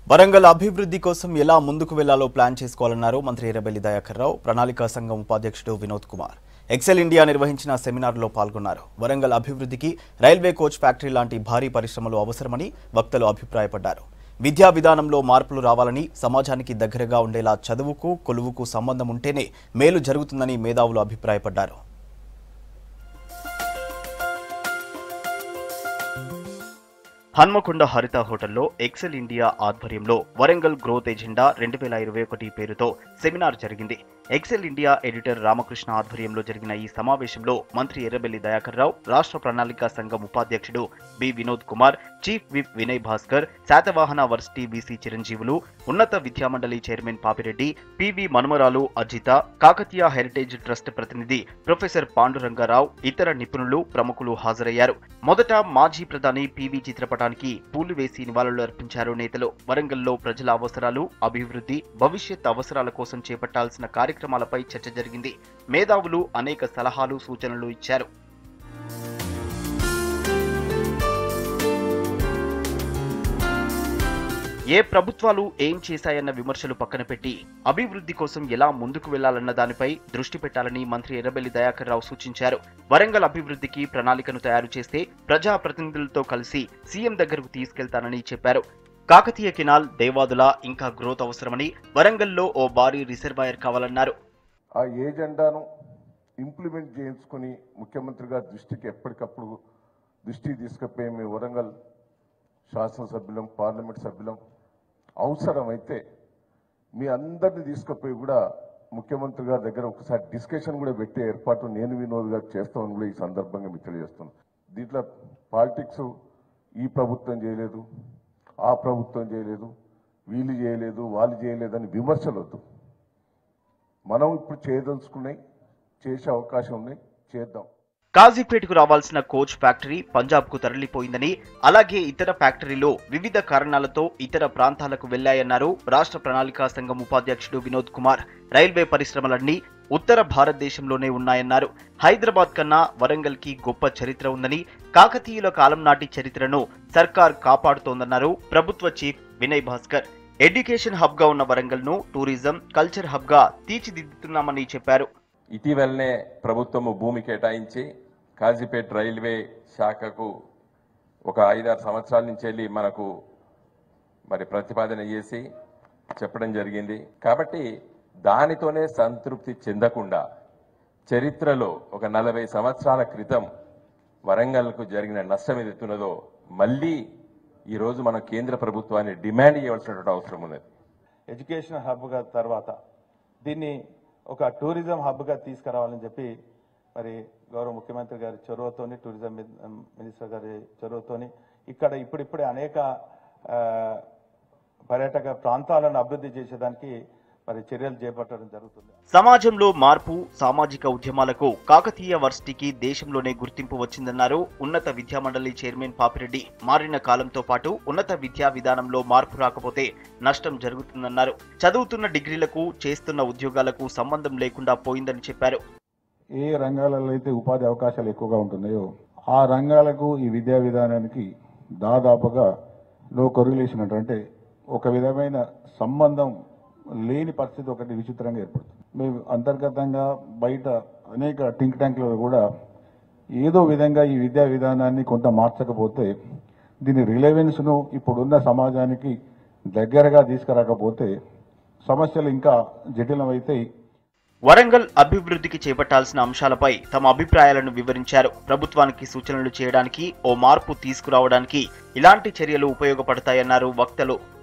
వరంగల్ అభివృద్ధి కోసం ఎలా ముందుకు వెళ్లాలో ప్లాన్ చేసుకోవాలన్నారు మంత్రి ఎర్రబెల్లి దయాకర్ రావు ప్రణాళికా సంఘం ఉపాధ్యక్షుడు వినోద్ కుమార్ ఎక్సెల్ ఇండియా నిర్వహించిన సెమినార్లో పాల్గొన్నారు వరంగల్ అభివృద్ధికి రైల్వే కోచ్ ఫ్యాక్టరీ లాంటి భారీ పరిశ్రమలు అవసరమని వక్తలు అభిప్రాయపడ్డారు విద్యా విధానంలో మార్పులు రావాలని సమాజానికి దగ్గరగా ఉండేలా చదువుకు కొలువుకు సంబంధం ఉంటేనే మేలు జరుగుతుందని మేధావులు అభిప్రాయపడ్డారు హన్మకొండ హరిత హోటల్లో ఎక్సెల్ ఇండియా ఆధ్వర్యంలో వరంగల్ గ్రోత్ ఎజెండా రెండు వేల ఇరవై ఒకటి పేరుతో సెమినార్ జరిగింది ఎక్సెల్ ఇండియా ఎడిటర్ రామకృష్ణ ఆధ్వర్యంలో జరిగిన ఈ సమావేశంలో మంత్రి ఎర్రబెల్లి దయాకర్ రావు రాష్ట్ర ప్రణాళికా సంఘం ఉపాధ్యక్షుడు B Vinod Kumar chief whip Vinay Bhaskar Satavahana varsity VC Chiranjeevulu ఉన్నత విద్యామండలి చైర్మన్ పాపిరెడ్డి పివి మనుమరాలు అజిత కాకతీయ హెరిటేజ్ ట్రస్ట్ ప్రతినిధి ప్రొఫెసర్ పాండురంగారావు ఇతర నిపుణులు ప్రముఖులు హాజరయ్యారు మొదట మాజీ ప్రధాని పివి చిత్రపటానికి పూలు వేసి నివాళులు అర్పించారు నేతలు వరంగల్లో ప్రజల అవసరాలు అభివృద్ధి భవిష్యత్ అవసరాల కోసం చేపట్టాల్సిన కార్యక్రమాలపై చర్చ జరిగింది మేధావులు అనేక సలహాలు సూచనలు ఇచ్చారు ఏ ప్రభుత్వాలు ఏం చేశాయన్న విమర్శలు పక్కన పెట్టి అభివృద్ధి కోసం ఎలా ముందుకు వెళ్లాలన్న దానిపై దృష్టి పెట్టాలని మంత్రి ఎర్రబెల్లి దయాకర్ రావు సూచించారు వరంగల్ అభివృద్ధికి ప్రణాళికను తయారు చేస్తే ప్రజా ప్రతినిధులతో కలిసి సీఎం దగ్గరకు తీసుకెళ్తానని చెప్పారు కాకతీయ కెనాల్ దేవాదుల ఇంకా గ్రోత్ అవసరమని వరంగల్లో ఓ భారీ రిజర్వాయర్ కావాలన్నారు ఆ ఏజెండాను ఇంప్లిమెంట్ చేయించుకుని ముఖ్యమంత్రి గారి దృష్టికి ఎప్పటికప్పుడు దృష్టికి తీసుకుపోయి మీ వరంగల్ శాసనసభ్యులం పార్లమెంట్ సభ్యులం అవసరమైతే మీ అందరిని తీసుకుపోయి కూడా ముఖ్యమంత్రి గారి దగ్గర ఒకసారి డిస్కషన్ కూడా పెట్టే ఏర్పాటు నేను వినోద్ గారు చేస్తామని కూడా ఈ సందర్భంగా మీకు తెలియజేస్తున్నాను దీంట్లో పాలిటిక్స్ ఈ ప్రభుత్వం చేయలేదు ఆ ప్రభుత్వం చేయలేదు వీళ్ళు చేయలేదు వాళ్ళు చేయలేదని విమర్శలు వద్దు మనం ఇప్పుడు చేయదలుచుకున్నాయి చేసే అవకాశం ఉన్నాయి చేద్దాం కాజీపేటకు రావాల్సిన కోచ్ ఫ్యాక్టరీ పంజాబ్ కు తరలిపోయిందని అలాగే ఇతర ఫ్యాక్టరీలు వివిధ కారణాలతో ఇతర ప్రాంతాలకు వెళ్లాయన్నారు రాష్ట్ర ప్రణాళికా సంఘం ఉపాధ్యక్షుడు వినోద్ కుమార్ రైల్వే పరిశ్రమలన్నీ ఉత్తర భారతదేశంలోనే ఉన్నాయన్నారు హైదరాబాద్ కన్నా వరంగల్ కి గొప్ప చరిత్ర ఉందని కాకతీయుల కాలం నాటి చరిత్రను సర్కార్ కాపాడుతోందన్నారు ప్రభుత్వ chief Vinay Bhaskar education hub గా ఉన్న వరంగల్ ను టూరిజం కల్చర్ హబ్ గా తీర్చిదిద్దుతున్నామని చెప్పారు ఇటీవలనే ప్రభుత్వము భూమి కేటాయించి కాజీపేట్ రైల్వే శాఖకు ఒక ఐదారు సంవత్సరాల నుంచి వెళ్ళి మనకు మరి ప్రతిపాదన చేసి చెప్పడం జరిగింది కాబట్టి దానితోనే సంతృప్తి చెందకుండా చరిత్రలో ఒక నలభై సంవత్సరాల క్రితం వరంగల్కు జరిగిన నష్టం ఏదైతున్నదో మళ్ళీ ఈరోజు మనం కేంద్ర ప్రభుత్వాన్ని డిమాండ్ చేయవలసినటువంటి అవసరం ఉన్నది ఎడ్యుకేషన్ హబ్గా తర్వాత దీన్ని ఒక టూరిజం హబ్గా తీసుకురావాలని చెప్పి మరి గౌరవ ముఖ్యమంత్రి గారి చొరవతోని టూరిజం మిన్- మినిస్టర్ గారి చొరవతోని ఇక్కడ ఇప్పుడిప్పుడే అనేక ఆ, పర్యాటక ప్రాంతాలను అభివృద్ధి చేసేదానికి మరి చర్యలు చేపట్టడం జరుగుతుంది సమాజంలో మార్పు సామాజిక ఉద్యమాలకు కాకతీయ వర్సిటీకి దేశంలోనే గుర్తింపు వచ్చిందన్నారు ఉన్నత విద్యామండలి చైర్మన్ పాపిరెడ్డి మారిన కాలంతో పాటు ఉన్నత విద్యా విధానంలో మార్పు రాకపోతే నష్టం జరుగుతుందన్నారు చదువుతున్న డిగ్రీలకు చేస్తున్న ఉద్యోగాలకు సంబంధం లేకుండా పోయిందని చెప్పారు ఏ రంగాలలో అయితే ఉపాధి అవకాశాలు ఎక్కువగా ఉంటున్నాయో ఆ రంగాలకు ఈ విద్యా విధానానికి దాదాపుగా నో కొరిలేషన్ అంటే ఒక విధమైన సంబంధం లేని పరిస్థితి ఒకటి విచిత్రంగా ఏర్పడుతుంది మేము అంతర్గతంగా బయట అనేక థింక్ ట్యాంక్లలో కూడా ఏదో విధంగా ఈ విద్యా విధానాన్ని కొంత మార్చకపోతే దీని రిలవెన్స్ను ఇప్పుడున్న సమాజానికి దగ్గరగా తీసుకురాకపోతే సమస్యలు ఇంకా జటిలమైతే వరంగల్ అభివృద్ధికి చేపట్టాల్సిన అంశాలపై తమ అభిప్రాయాలను వివరించారు ప్రభుత్వానికి సూచనలు చేయడానికి ఓ మార్పు తీసుకురావడానికి ఇలాంటి చర్యలు ఉపయోగపడతాయన్నారు వక్తలు